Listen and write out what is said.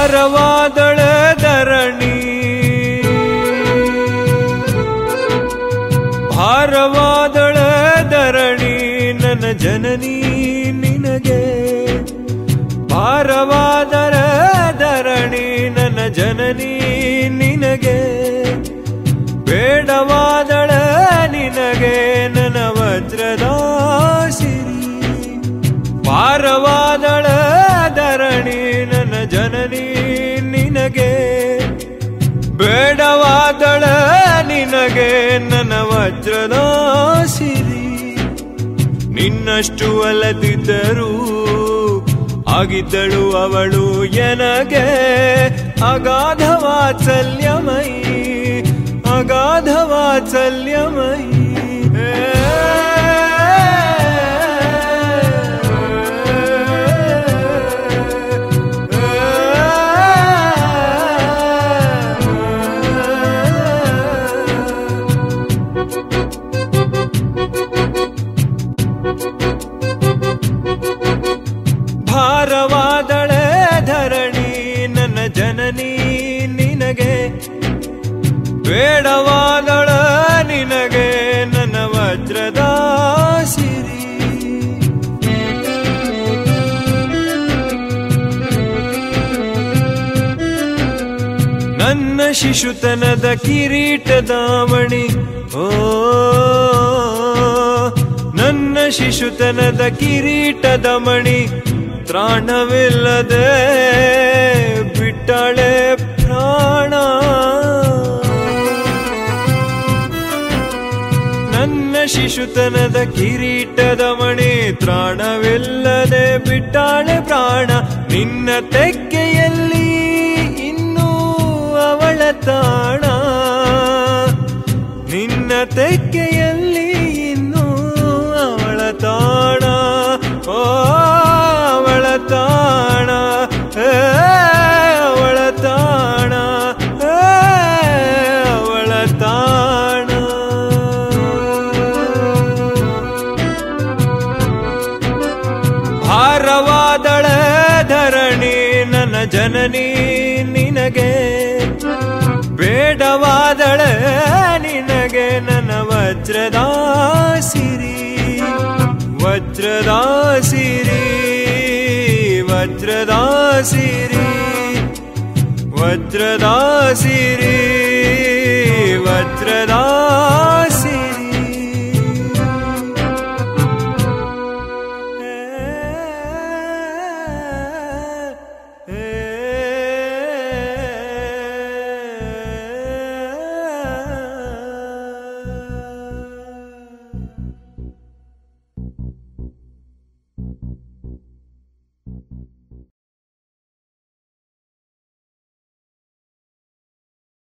ಭಾರವಾದಳ ಧರಣಿ ಭಾರವಾದಳ ಧರಣಿ ನನ್ನ ಜನನಿ ನಿನಗೆ ಭಾರವಾದರ ಧರಣಿ ನನ್ನ ಜನನಿ ನಿನಗೆ ಬೇಡವಾದಳ ನಿನಗೆ ನನ್ನ ವಜ್ರದ ಸಿರಿ ಭಾರವಾದಳ ಧರಣಿ ನನ್ನ ಜನನಿ ನಿನಗೆ ಬೇಡವಾದಳ ನಿನಗೆ ನನ್ನ ವಜ್ರದ ಸಿರಿ ನಿನ್ನಷ್ಟು ಅಲ್ಲದಿದ್ದರೂ ಆಗಿದ್ದಳು ಅವಳು ಎನಗೆ ಅಗಾಧ ವಾತ್ಸಲ್ಯಮಯಿ ಅಗಾಧ ವಾತ್ಸಲ್ಯಮಯಿ ಭಾರವಾದಳ ಧರಣಿ ನನ್ನ ಜನನಿ ನಿನಗೆ ಬೇಡವಾದಳ ನಿನಗೆ ನನ್ನ ವಜ್ರದ ಸಿರಿ ನನ್ನ ಶಿಶುತನದ ಕಿರೀಟದಾಮಣಿ ಓ ನನ್ನ ಶಿಶುತನದ ಕಿರೀಟದ ಮಣಿ ತ್ರಾಣವಿಲ್ಲದೆ ಬಿಟ್ಟಳೆ ಪ್ರಾಣ ನನ್ನ ಶಿಶುತನದ ಕಿರೀಟದ ಮಣಿ ತ್ರಾಣವಿಲ್ಲದೆ ಬಿಟ್ಟಾಳೆ ಪ್ರಾಣ ನಿನ್ನ ತೆಕ್ಕೆಯಲ್ಲಿ ಇನ್ನೂ ಅವಳ ತಾಣ ನಿನ್ನ ತೆಕ್ಕೆಯಲ್ಲಿ ಇನ್ನೂ ಅವಳ ತಾಣ ಓ ಅವಳ ತಾಣ ಏ, ಅವಳ ತಾಣ ಏ, ಅವಳ ತಾಣ ಭಾರವಾದಳ ಧರಣಿ ನನ್ನ ಜನನಿ ನಿನಗೆ ಬೇಡವಾದಳ ನಿನಗೆ ನನ್ನ ವಜ್ರದ ಸಿರಿ ವಜ್ರದ ಸಿರಿ ವಜ್ರದ ಸಿರಿ ವಜ್ರದ ಸಿರಿ ವಜ್ರದ